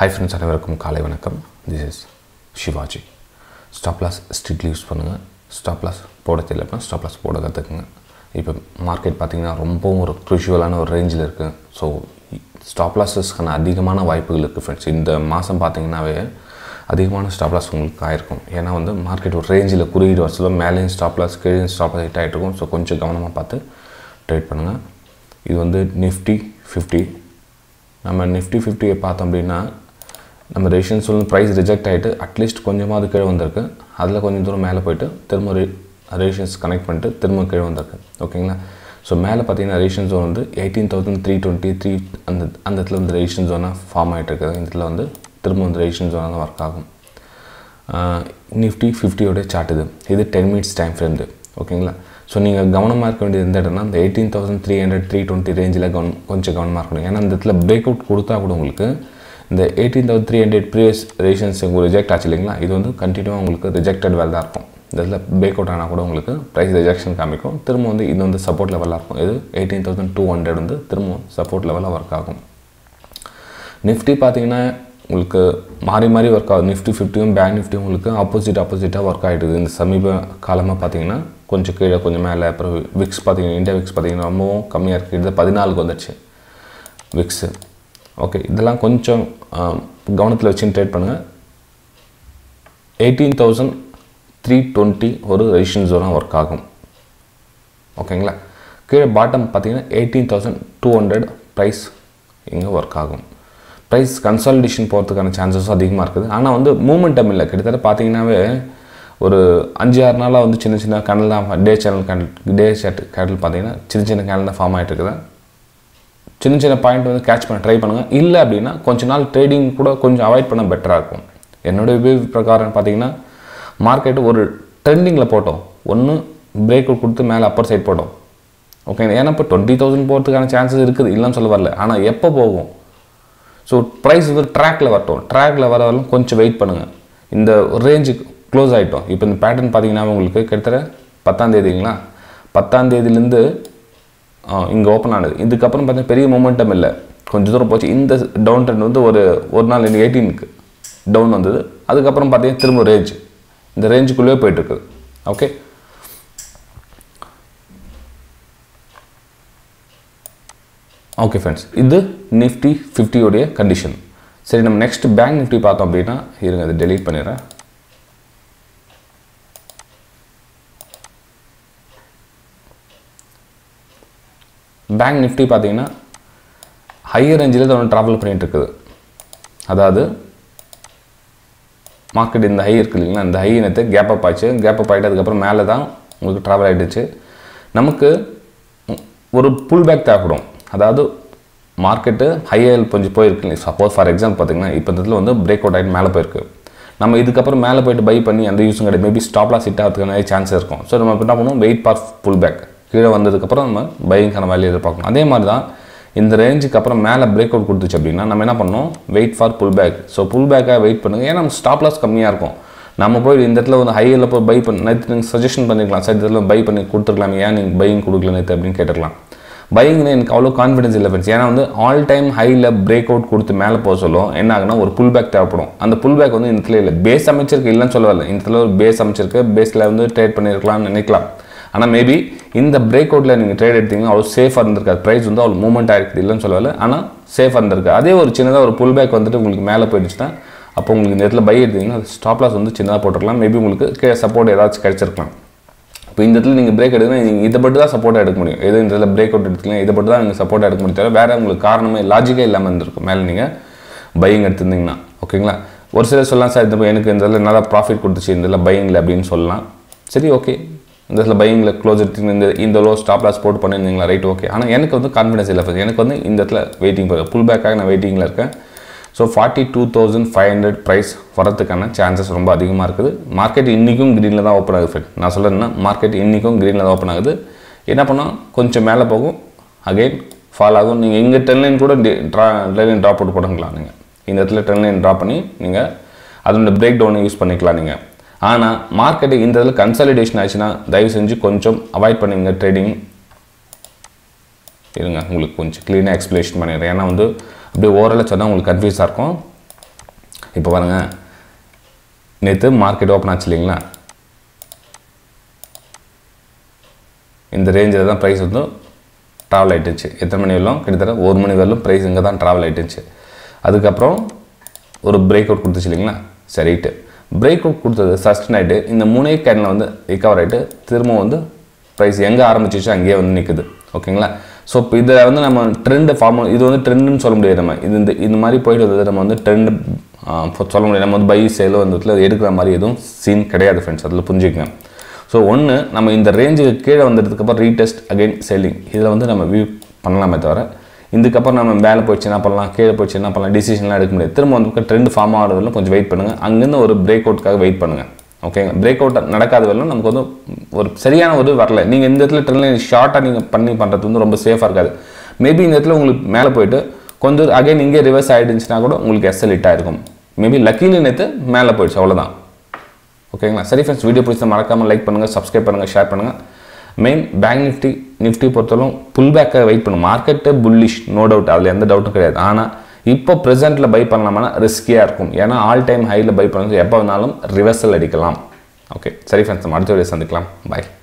hi friends அனைவருக்கும் காலை வணக்கம் this is Shivaji stop loss strictly use பண்ணுங்கள் ஸ்டாப் லாஸ் போட தெரியல அப்படின்னா ஸ்டாப் லாஸ் போட கற்றுக்குங்க இப்போ மார்க்கெட் பார்த்திங்கன்னா ரொம்பவும் ஒரு க்ரூஷுவலான ஒரு ரேஞ்சில் இருக்குது ஸோ ஸ்டாப் லாஸஸ்க்கான அதிகமான வாய்ப்புகள் இருக்குது ஃப்ரெண்ட்ஸ் இந்த மாதம் பார்த்தீங்கன்னாவே அதிகமான ஸ்டாப் லாஸ் உங்களுக்கு ஆயிருக்கும் ஏன்னா வந்து மார்க்கெட் ஒரு ரேஞ்சில் குறியீடு வருஷத்தில் மேலேயும் ஸ்டாப் லாஸ் கீழே ஸ்டாப் லாஸ் ஹிட் ஆகிட்டு இருக்கும் ஸோ கொஞ்சம் கவனமாக பார்த்து ட்ரேட் பண்ணுங்கள் இது வந்து நிஃப்டி ஃபிஃப்டி நம்ம நிஃப்டி ஃபிஃப்டியை பார்த்தோம் அப்படின்னா நம்ம ரேஷன்ஸ் வந்து ப்ரைஸ் ரிஜெக்ட் ஆகிட்டு அட்லீஸ்ட் கொஞ்சமாவது கீழே வந்திருக்கு அதில் கொஞ்சம் தூரம் மேலே போயிட்டு திரும்ப ரே ரேஷன்ஸ் கனெக்ட் பண்ணிட்டு திரும்ப கீழே வந்திருக்கு ஓகேங்களா ஸோ மேலே பார்த்தீங்கன்னா ரேஷன் ஜோன் வந்து eighteen thousand three twenty three அந்த அந்த இடத்துல வந்து ரேஷன் ஜோனாக ஃபார்ம் ஆகிட்டு இருக்குது இந்த இடத்துல வந்து திரும்ப வந்து ரேஷன் ஜோனாக தான் ஒர்க் ஆகும் நிஃப்டி ஃபிஃப்டியோட சார்ட் இது இது டென் மினிட்ஸ் டைம் ஃப்ரேம் இது ஓகேங்களா ஸோ நீங்கள் கவனமாக இருக்க வேண்டியது எந்த இடம்னா இந்த eighteen thousand three hundred three twenty ரேஞ்சில் கவனம் கொஞ்சம் கவனமாக இருக்கணும் ஏன்னா இந்த இடத்துல பிரேக் அவுட் கொடுத்தா கூட உங்களுக்கு இந்த eighteen thousand three hundred previous ரேஷன்ஸ் உங்களுக்கு ரிஜெக்ட் ஆச்சு இல்லைங்களா இது வந்து கண்டினியூவாக உங்களுக்கு ரிஜெக்டட் வேல் தான் இருக்கும் இந்த இடத்துல பிரேக் அவுட் ஆனால் கூட உங்களுக்கு ப்ரைஸ் ரிஜெக்ஷன் காமிக்கும் திரும்ப வந்து இது வந்து சப்போர்ட் லெவலாக இருக்கும் இது எயிட்டீன் தௌசண்ட் டூ ஹண்ட்ரட் வந்து திரும்ப சப்போர்ட் லெவலாக ஒர்க் ஆகும் நிஃப்டி பார்த்தீங்கன்னா உங்களுக்கு மாறி மாறி ஒர்க் ஆகுது நிஃப்டி ஃபிஃப்டியும் பேங்க் நிஃப்டியும் உங்களுக்கு ஆப்போசிட் ஆப்போசிட்டாக ஒர்க் ஆகிடுது இந்த சமீப காலமாக பார்த்தீங்கன்னா கொஞ்சம் கீழே கொஞ்சம் மேலே அப்புறம் விக்ஸ் பார்த்தீங்கன்னா இந்தியா விக்ஸ் பார்த்தீங்கன்னா ரொம்பவும் கம்மியாக இருக்குது இது பதினாலுக்கு வந்துடுச்சு விக்ஸு ஓகே இதெல்லாம் கொஞ்சம் கவனத்தில் வச்சு ட்ரேட் பண்ணுங்கள் எயிட்டீன் தௌசண்ட் த்ரீ டுவெண்ட்டி ஒரு ரெஜிஷன் ஜோனாக ஒர்க் ஆகும் ஓகேங்களா கீழே பாட்டம் பார்த்தீங்கன்னா eighteen thousand two hundred price இங்கே ஒர்க் ஆகும் ப்ரைஸ் கன்சாலிடேஷன் போகிறதுக்கான சான்சஸும் அதிகமாக இருக்குது ஆனால் வந்து மூமெண்டம் இல்லை கிட்டத்தட்ட பார்த்தீங்கன்னாவே ஒரு அஞ்சு ஆறு நாளாக வந்து சின்ன சின்ன கேண்டில் தான் day channel candle day short candle பார்த்தீங்கன்னா சின்ன சின்ன கேண்டில் தான் ஃபார்ம் ஆகிட்டு இருக்குது சின்ன சின்ன பாயிண்ட் வந்து கேட்ச் பண்ண ட்ரை பண்ணுங்கள் இல்லை அப்படின்னா கொஞ்ச நாள் ட்ரேடிங் கூட கொஞ்சம் அவாய்ட் பண்ண பெட்டராக இருக்கும் என்னுடைய வியூ பிரகாரம் பார்த்தீங்கன்னா மார்க்கெட்டு ஒரு ட்ரெண்டிங்கில் போட்டோம் ஒன்று பிரேக் அவுட் கொடுத்து மேலே அப்பர் சைட் போட்டோம் ஓகே ஏன்னா இப்போ டுவெண்ட்டி தௌசண்ட் போகிறதுக்கான சான்சஸ் இருக்குது இல்லைன்னு சொல்ல வரல ஆனால் எப்போ போகும் ஸோ ப்ரைஸ் வந்து ட்ராக்கில் வரட்டும் ட்ராக்கில் வர வரலாம் கொஞ்சம் வெயிட் பண்ணுங்கள் இந்த ரேஞ்சுக்கு க்ளோஸ் ஆகிட்டோம் இப்போ இந்த பேட்டர்ன் பார்த்தீங்கன்னா உங்களுக்கு கிட்டத்தட்ட பத்தாம் தேதிங்களா பத்தாம் தேதியிலேருந்து இங்கே ஓப்பன் ஆனது இதுக்கப்புறம் பார்த்தீங்கன்னா பெரிய மூமெண்டம் இல்லை கொஞ்சம் தூரம் போச்சு இந்த டவுன் ட்ரெண்ட் வந்து ஒரு ஒரு நாள் இந்த எயிட்டீனுக்கு டவுன் வந்தது அதுக்கப்புறம் பார்த்தீங்கன்னா திரும்ப ரேஞ்ச் இந்த ரேஞ்சுக்குள்ளேயே போயிட்டுருக்குது ஓகே ஓகே ஃப்ரெண்ட்ஸ் இது நிஃப்டி ஃபிஃப்டியோடைய கண்டிஷன் சரி நம்ம நெக்ஸ்ட் பேங்க் நிஃப்டி பார்த்தோம் அப்படின்னா இருங்க அதை டெலீட் பண்ணிடுறேன் பேங்க் நிஃப்டி பார்த்தீங்கன்னா ஹையர் ரேஞ்சில் தான் ட்ராவல் பண்ணிகிட்டு இருக்குது அதாவது மார்க்கெட் இந்த ஹை இருக்குது இல்லைங்களா இந்த ஹை நேற்று கேப் அப் ஆச்சு கேப் அப் ஆகிட்டு அதுக்கப்புறம் மேலே தான் உங்களுக்கு ட்ராவல் ஆகிடுச்சு நமக்கு ஒரு புல் பேக் தேவைப்படும் அதாவது மார்க்கெட்டு ஹையர் கொஞ்சம் போயிருக்கு சப்போஸ் ஃபார் எக்ஸாம்பிள் பார்த்தீங்கன்னா இப்போ இதில் வந்து பிரேக் அவுட் ஆகிட்டு மேலே போயிருக்கு நம்ம இதுக்கப்புறம் மேலே போயிட்டு பை பண்ணி அந்த யூஸும் கிடையாது மேபி ஸ்டாப்லாம் சிட் ஆகிறதுக்கான நிறைய சான்ஸ் இருக்கும் ஸோ நம்ம என்ன பண்ணுவோம் வெயிட் ஃபார் புல் பேக் கீழே வந்ததுக்கப்புறம் நம்ம பையிங்கான வேலையை எதிர்பார்க்கணும் அதே மாதிரி தான் இந்த ரேஞ்சுக்கு அப்புறம் மேலே பிரேக் அவுட் கொடுத்துச்சு அப்படின்னா நம்ம என்ன பண்ணோம் wait for pull back so pull பேக்காக வெயிட் பண்ணுங்கள் ஏன்னா நம்ம ஸ்டாப் லாஸ் கம்மியாக இருக்கும் நம்ம போய் இந்த இடத்துல வந்து ஹையில் போய் பை பண்ணி நேற்று நீங்கள் சஜஷன் பண்ணிக்கலாம் சார் இதில் பை பண்ணி கொடுத்துருக்கலாம் ஏன் நீங்கள் பையிங் கொடுக்கல நேற்று அப்படின்னு கேட்டுக்கலாம் பையிங்கில் எனக்கு அவ்வளோ கான்ஃபிடன்ஸ் இல்லை ஃப்ரெண்ட்ஸ் ஏன்னா வந்து ஆல் டைம் ஹையில் பிரேக் அவுட் கொடுத்து மேலே போக சொல்லும் என்ன ஆகுனா ஒரு புல் பேக் தேவைப்படும் அந்த புல் பேக் வந்து இந்த இடத்துல இல்லை பேஸ் அமைச்சிருக்கு இல்லைன்னு சொல்லவில்லை இந்த இடத்துல ஒரு பேஸ் அமைச்சிருக்கு பேஸில் வந்து ட்ரேட் பண்ணியிருக்கலாம்னு நினைக்கலாம் ஆனால் மேபி இந்த பிரேக் அவுட்டில் நீங்கள் ட்ரேட் எடுத்தீங்கன்னா அவ்வளோ சேஃபாக இருந்திருக்காது ப்ரைஸ் வந்து அவ்வளோ மூவ்மெண்ட் ஆகிருக்குது இல்லைன்னு சொல்லவில்லை ஆனால் சேஃபாக இருந்திருக்கு அதே ஒரு சின்னதாக ஒரு புல் பேக் வந்துட்டு உங்களுக்கு மேலே போயிடுச்சுன்னா அப்போ உங்களுக்கு இந்த இடத்துல பை எடுத்தீங்கன்னா ஸ்டாப் லாஸ் வந்து சின்னதாக போட்டுருக்கலாம் மேபி உங்களுக்கு கீழே சப்போர்ட் ஏதாச்சும் கிடச்சிருக்கலாம் இப்போ இந்த இடத்துல நீங்கள் பிரேக் எடுக்கணும் நீங்கள் இதை மட்டும் தான் சப்போர்ட் எடுக்க முடியும் எது இந்த இடத்துல பிரேக் அவுட் எடுத்துக்கலாம் இதை மட்டும் தான் நீங்கள் சப்போர்ட் எடுக்க முடியும் தவிர வேறு உங்களுக்கு காரணமே லாஜிக்கே இல்லாமல் இருந்திருக்கும் மேலே நீங்கள் பையிங் எடுத்திருந்தீங்கன்னா ஓகேங்களா ஒரு சிலர் சொல்லலாம் சார் இந்த எனக்கு இந்த இடத்துல நல்லா ப்ராஃபிட் கொடுத்துச்சு இந்த இடத்துல பையிங்கில் அப்படின்னு சொல்லலாம் சரி ஓகே இந்த இடத்துல பையிங்கில் க்ளோஸ் எடுத்து இந்த இந்த லோ ஸ்டாப் லாஸ் போட்டு பண்ணியிருந்தீங்களா ரைட் ஓகே ஆனால் எனக்கு வந்து கான்ஃபிடன்ஸ் இல்லை எனக்கு வந்து இந்த இடத்துல வெயிட்டிங் புல் பேக்காக நான் வெயிட்டிங்கில் இருக்கேன் so forty two thousand five hundred price வரதுக்கான சான்சஸ் ரொம்ப அதிகமாக இருக்குது மார்க்கெட் இன்றைக்கும் க்ரீனில் தான் ஓப்பன் ஆகுது ஃப்ரெண்ட் நான் சொல்கிறேன்னா மார்க்கெட் இன்றைக்கும் க்ரீனில் தான் ஓப்பன் ஆகுது என்ன பண்ணால் கொஞ்சம் மேலே போகும் அகெயின் ஃபால் ஆகும் நீங்கள் இங்கே டென் லைன் கூட ட்ரா லைன் ட்ராப் அவுட் போடுங்கலாம் நீங்கள் இந்த இடத்துல டென் லைன் ட்ராப் பண்ணி நீங்கள் அதோட பிரேக் டவுனை யூஸ் பண்ணிக்கலாம் நீங்கள் ஆனால் மார்க்கெட்டு இந்த இதில் கன்சாலிடேஷன் ஆச்சுன்னா தயவு செஞ்சு கொஞ்சம் அவாய்ட் பண்ணுங்க ட்ரேடிங் இருங்க உங்களுக்கு கொஞ்சம் க்ளீனாக எக்ஸ்பிளேஷன் பண்ணிடுறேன் ஏன்னா வந்து அப்படியே ஓரளவு சொன்னால் உங்களுக்கு கன்ஃபியூஸாக இருக்கும் இப்போ பாருங்க நேற்று மார்க்கெட் ஓப்பன் ஆச்சு இல்லைங்களா இந்த ரேஞ்சில் தான் ப்ரைஸ் வந்து ட்ராவல் ஆகிட்டுச்சு எத்தனை மணி வரலும் கிட்டத்தட்ட ஒரு மணி வரலும் ப்ரைஸ் இங்கே தான் ட்ராவல் ஆகிட்டுச்சு அதுக்கப்புறம் ஒரு பிரேக் அவுட் கொடுத்துச்சு இல்லைங்களா சரிட்டு பிரேக் அவுட் கொடுத்தது ஃபஸ்ட் நைட்டு இந்த மூணே கேனில் வந்து ரிகவர் ஆகிட்டு திரும்ப வந்து ப்ரைஸ் எங்கே ஆரம்பிச்சிச்சோ அங்கேயே வந்து நிற்குது ஓகேங்களா ஸோ இப்போ இதில் வந்து நம்ம ட்ரெண்டு ஃபார்ம் இது வந்து ட்ரெண்டுன்னு சொல்ல முடியாது நம்ம இது இந்த இந்த மாதிரி போயிட்டு வந்தது நம்ம வந்து ட்ரெண்டு சொல்ல முடியாது நம்ம வந்து பை சேலோ அந்த இடத்துல எடுக்கிற மாதிரி எதுவும் சீன் கிடையாது ஃப்ரெண்ட்ஸ் அதில் புரிஞ்சுக்கங்க ஸோ ஒன்று நம்ம இந்த ரேஞ்சுக்கு கீழே வந்ததுக்கப்புறம் ரீடெஸ்ட் அகைன் செல்லிங் இதில் வந்து நம்ம வியூ பண்ணலாமே தவிர இதுக்கப்புறம் நம்ம மேலே போயிடுச்சு என்ன பண்ணலாம் கீழே போயிடுச்சு என்ன பண்ணலாம் டிசிஷன்லாம் எடுக்க முடியாது திரும்ப வந்து ட்ரெண்ட் ஃபார்ம் ஆகிறதுல கொஞ்சம் வெயிட் பண்ணுங்கள் அங்கேருந்து ஒரு பிரேக் அவுட்காக வெயிட் பண்ணுங்கள் ஓகேங்க பிரேக் அவுட் நடக்காத வரலும் நமக்கு வந்து ஒரு சரியான ஒரு வரல நீங்கள் இந்த இடத்துல ட்ரெண்ட் ஷார்ட்டாக நீங்கள் பண்ணி பண்ணுறது வந்து ரொம்ப சேஃபாக இருக்காது மேபி இந்த இடத்துல உங்களுக்கு மேலே போயிட்டு கொஞ்சம் அகைன் இங்கே ரிவர்ஸ் ஆகிடுச்சுன்னா கூட உங்களுக்கு எஸ்எல் ஹிட் ஆயிருக்கும் மேபி லக்கிலி நேற்று மேலே போயிடுச்சு அவ்வளோதான் ஓகேங்களா சரி ஃப்ரெண்ட்ஸ் வீடியோ பிடிச்சா மறக்காமல் லைக் பண்ணுங்கள் சப்ஸ்கிரைப் பண்ணுங்கள் ஷேர் பண்ணுங்கள் மெயின் பேங்க் நிஃப்டி நிஃப்டி பொறுத்தவரைக்கும் புல் பேக்கை வெயிட் பண்ணும் மார்க்கெட்டு புல்லிஷ் நோ டவுட் அதில் எந்த டவுட்டும் கிடையாது ஆனால் இப்போ ப்ரெசென்ட்டில் பை பண்ணலாமா ரிஸ்கியாக இருக்கும் ஏன்னா ஆல் டைம் ஹையில் பை பண்ணுறது எப்போ வேணாலும் ரிவர்சல் அடிக்கலாம் ஓகே சரி ஃப்ரெண்ட்ஸ் நம்ம அடுத்த வீடியோ சந்திக்கலாம் பாய்